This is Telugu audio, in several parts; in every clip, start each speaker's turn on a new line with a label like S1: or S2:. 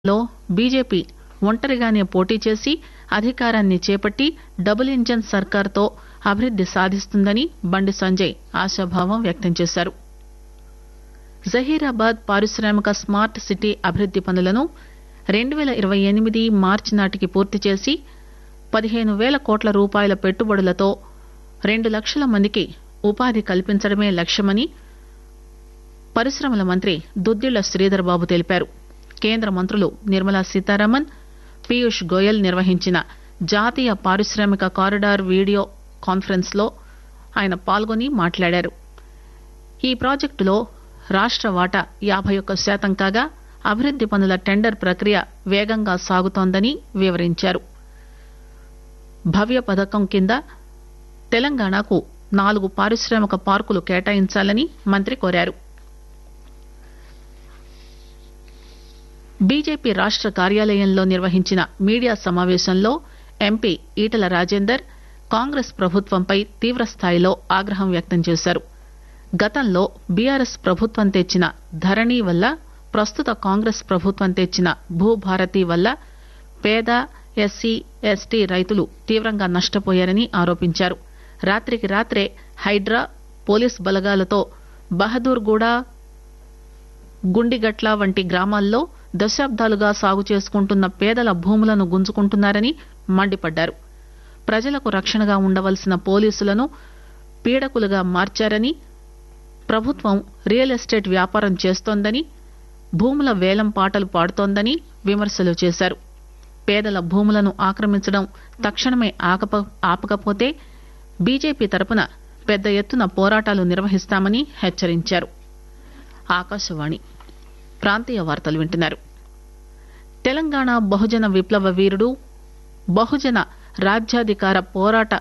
S1: లో బీజేపీ ఒంటరిగానే పోటీ చేసి అధికారాన్ని చేపట్టి డబుల్ ఇంజన్ సర్కార్తో అభివృద్ది సాధిస్తుందని బండి సంజయ్ ఆశాభావం వ్యక్తం చేశారు జహీరాబాద్ పారిశ్రామిక స్మార్ట్ సిటీ అభివృద్ది పనులను రెండు పేల ఇరవై ఎనిమిది మార్చి నాటికి పూర్తి చేసి పదిహేను పేల కోట్ల రూపాయల పెట్టుబడులతో రెండు లక్షల మందికి ఉపాధి కల్పించడమే లక్ష్యమని పరిశ్రమల మంత్రి దుద్దిళ్ల శ్రీధర్ బాబు తెలిపారు కేంద్ర మంత్రులు నిర్మలా సీతారామన్ పీయూష్ గోయల్ నిర్వహించిన జాతీయ పారిశ్రామిక కారిడార్ వీడియో కాన్ఫరెన్స్ లో ఆయన పాల్గొని మాట్లాడారు ఈ ప్రాజెక్టులో రాష్ట వాటా యాబై ఒక్క శాతం కాగా అభివృద్ది పనుల టెండర్ ప్రక్రియ వేగంగా సాగుతోందని వివరించారు భవ్య పథకం కింద తెలంగాణకు నాలుగు పారిశ్రామిక పార్కులు కేటాయించాలని మంత్రి కోరారు బీజేపీ రాష్ట కార్యాలయంలో నిర్వహించిన మీడియా సమావేశంలో ఎంపీ ఈటల రాజేందర్ కాంగ్రెస్ ప్రభుత్వంపై తీవ్రస్థాయిలో ఆగ్రహం వ్యక్తం చేశారు గతంలో బీఆర్ఎస్ ప్రభుత్వం తెచ్చిన ధరణి వల్ల ప్రస్తుత కాంగ్రెస్ ప్రభుత్వం తెచ్చిన భూభారతి వల్ల పేద ఎస్సీ ఎస్టీ రైతులు తీవ్రంగా నష్టపోయారని ఆరోపించారు రాత్రికి రాత్రే హైడ్రా పోలీస్ బలగాలతో బహదూర్గూడ గుండిగట్ల వంటి గ్రామాల్లో దశాబ్దాలుగా సాగు చేసుకుంటున్న పేదల భూములను గుంజుకుంటున్నారని మండిపడ్డారు ప్రజలకు రక్షణగా ఉండవలసిన పోలీసులను పీడకులుగా మార్చారని ప్రభుత్వం రియల్ ఎస్టేట్ వ్యాపారం చేస్తోందని భూముల వేలం పాటలు పాడుతోందని విమర్శలు చేశారు పేదల భూములను ఆక్రమించడం తక్షణమే ఆకప ఆపకపోతే బీజేపీ తరపున పెద్ద ఎత్తున పోరాటాలు నిర్వహిస్తామని హెచ్చరించారు ఆకాశవాణి ప్రాంతీయ వార్తలు వింటున్నారు తెలంగాణ బహుజన విప్లవ వీరుడు బహుజన రాజ్యాధికార పోరాట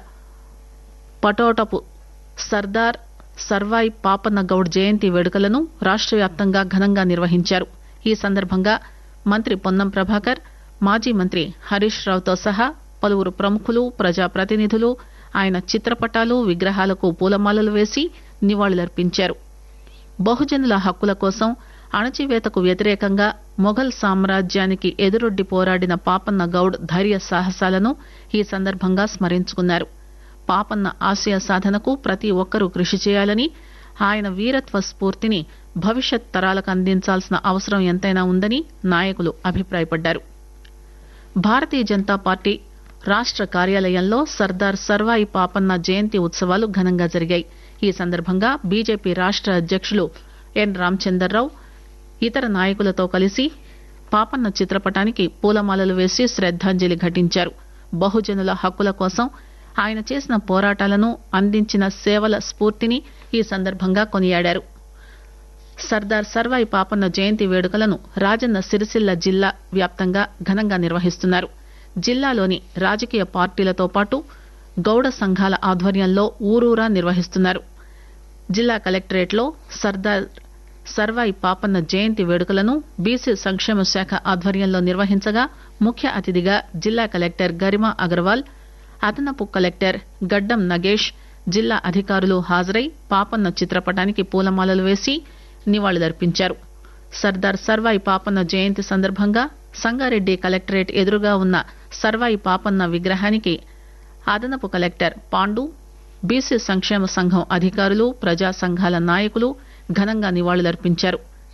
S1: పటోటపు సర్దార్ సర్వాయి పాపన్న గౌడ్ జయంతి వేడుకలను రాష్ట వ్యాప్తంగా ఘనంగా నిర్వహించారు ఈ సందర్భంగా మంత్రి పొన్నం ప్రభాకర్ మాజీ మంత్రి హరీష్ రావుతో సహా పలువురు ప్రముఖులు ప్రజాప్రతినిధులు ఆయన చిత్రపటాలు విగ్రహాలకు పూలమాలలు వేసి నివాళులర్పించారు బహుజనుల హక్కుల కోసం అణచివేతకు వ్యతిరేకంగా మొఘల్ సామ్రాజ్యానికి ఎదురొడ్డి పోరాడిన పాపన్న గౌడ్ ధైర్య సాహసాలను ఈ సందర్భంగా స్మరించుకున్నారు పాపన్న ఆశయ సాధనకు ప్రతి ఒక్కరూ కృషి చేయాలని ఆయన వీరత్వ స్ఫూర్తిని భవిష్యత్ తరాలకు అందించాల్సిన అవసరం ఎంతైనా ఉందని నాయకులు అభిప్రాయపడ్డారు భారతీయ జనతా పార్టీ రాష్ట కార్యాలయంలో సర్దార్ సర్వాయి పాపన్న జయంతి ఉత్సవాలు ఘనంగా జరిగాయి ఈ సందర్భంగా బీజేపీ రాష్ట అధ్యకులు ఎన్ రామచందర్రావు ఇతర నాయకులతో కలిసి పాపన్న చిత్రపటానికి పూలమాలలు వేసి శ్రద్దాంజలి ఘటించారు బహుజనుల హక్కుల కోసం ఆయన చేసిన పోరాటాలను అందించిన సేవల స్ఫూర్తిని ఈ సందర్భంగా కొనియాడారు సర్దార్ సర్వాయి పాపన్న జయంతి వేడుకలను రాజన్న సిరిసిల్ల జిల్లా వ్యాప్తంగా ఘనంగా నిర్వహిస్తున్నారు జిల్లాలోని రాజకీయ పార్టీలతో పాటు గౌడ సంఘాల ఆధ్వర్యంలో ఊరూరా నిర్వహిస్తున్నారు జిల్లా కలెక్టరేట్లో సర్దార్ సర్వాయి పాపన్న జయంతి వేడుకలను బీసీ సంక్షేమ శాఖ ఆధ్వర్యంలో నిర్వహించగా ముఖ్య అతిథిగా జిల్లా కలెక్టర్ గరిమా అగర్వాల్ అదనపు కలెక్టర్ గడ్డం నగేష్ జిల్లా అధికారులు హాజరై పాపన్న చిత్రపటానికి పూలమాలలు వేసి నివాళులర్పించారు సర్దార్ సర్వాయి పాపన్న జయంతి సందర్భంగా సంగారెడ్డి కలెక్టరేట్ ఎదురుగా ఉన్న సర్వాయి పాపన్న విగ్రహానికి అదనపు కలెక్టర్ పాండు బీసీ సంక్షేమ సంఘం అధికారులు ప్రజా సంఘాల నాయకులు ఘనంగా నివాళులర్పించారు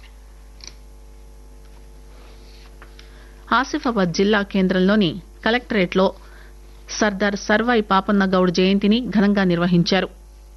S1: ఆసిఫాబాద్ జిల్లా కేంద్రంలోని కలెక్టరేట్లో సర్దార్ సర్వాయి పాపన్న గౌడ్ జయంతిని ఘనంగా నిర్వహించారు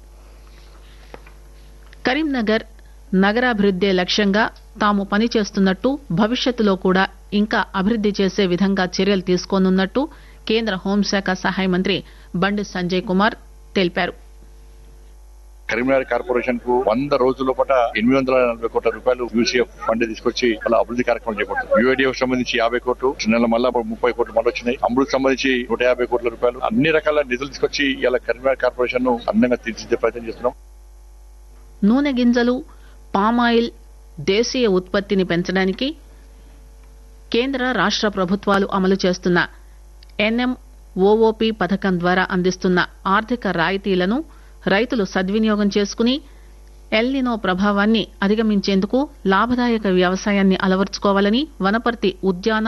S1: కరీంనగర్ నగరాభివృద్దే లక్ష్యంగా తాము పనిచేస్తున్నట్టు భవిష్యత్తులో కూడా ఇంకా అభివృద్ది చేసే విధంగా చర్యలు తీసుకోనున్నట్టు కేంద్ర హోంశాఖ సహాయ మంత్రి బండి సంజయ్ కుమార్ తెలిపారు
S2: కరీంనగర్ కార్పొరేషన్ కు వంద రోజుల పాట ఎనిమిది వందల నలభై కోట్ల రూపాయలు యూసీఎఫ్ ఫండ్ తీసుకొచ్చి అలా అభివృద్ధి కార్యక్రమం చేపడుతుంది యూఐడిఎఫ్ సంబంధించి యాభై కోట్లు నెల మళ్ళా ముప్పై కోట్లు మళ్ళీ వచ్చినాయి అమృత్ సంబంధించి నూట యాభై కోట్ల రూపాయలు అన్ని రకాల నిధులు తీసుకొచ్చి ఇలా కరీంనగర్ కార్పొరేషన్ ను అందంగా తీర్చిదిద్దే ప్రయత్నం చేస్తున్నాం
S1: నూనె గింజలు పామాయిల్ దేశీయ ఉత్పత్తిని పెంచడానికి కేంద్ర రాష్ట ప్రభుత్వాలు అమలు చేస్తున్న ఎన్ఎం ఓఓపి పథకం ద్వారా అందిస్తున్న ఆర్థిక రాయితీలను రైతులు సద్వినియోగం చేసుకుని ఎల్నినో ప్రభావాన్ని అధిగమించేందుకు లాభదాయక వ్యవసాయాన్ని అలవర్చుకోవాలని వనపర్తి ఉద్యాన